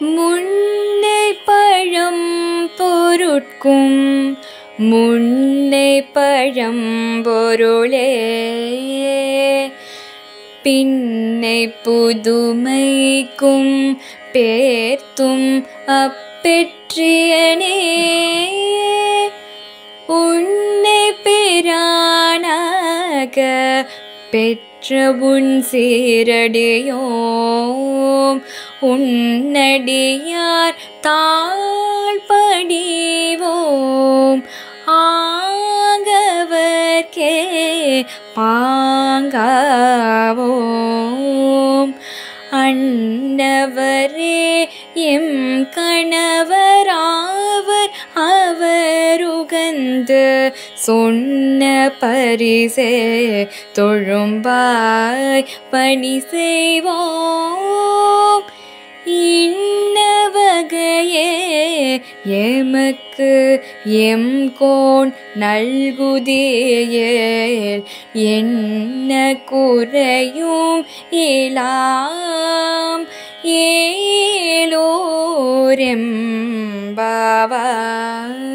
முன்னை பழம் பொருட்கும் முன்னை பழம் பொருளே பின்னை புதுமைக்கும் பேர்த்தும் அப்பெற்றியனே உன்னை பிரானாக பெற்ற உன் சீரடியோம் உன்னடியார் தாழ்படிவோம் ஆங்கவர்க்கே பாங்காவோம் அன்னவரே எம் கணவராவர் அவருகந்து சொன்ன பரிசே தொழும்பாய் பணி செய்வோம் இன்ன வகையே எமக்கு எம் கோன் நல்குதியேல் என்ன குறையும் இலாம் ஏலோரெம்பாவாய்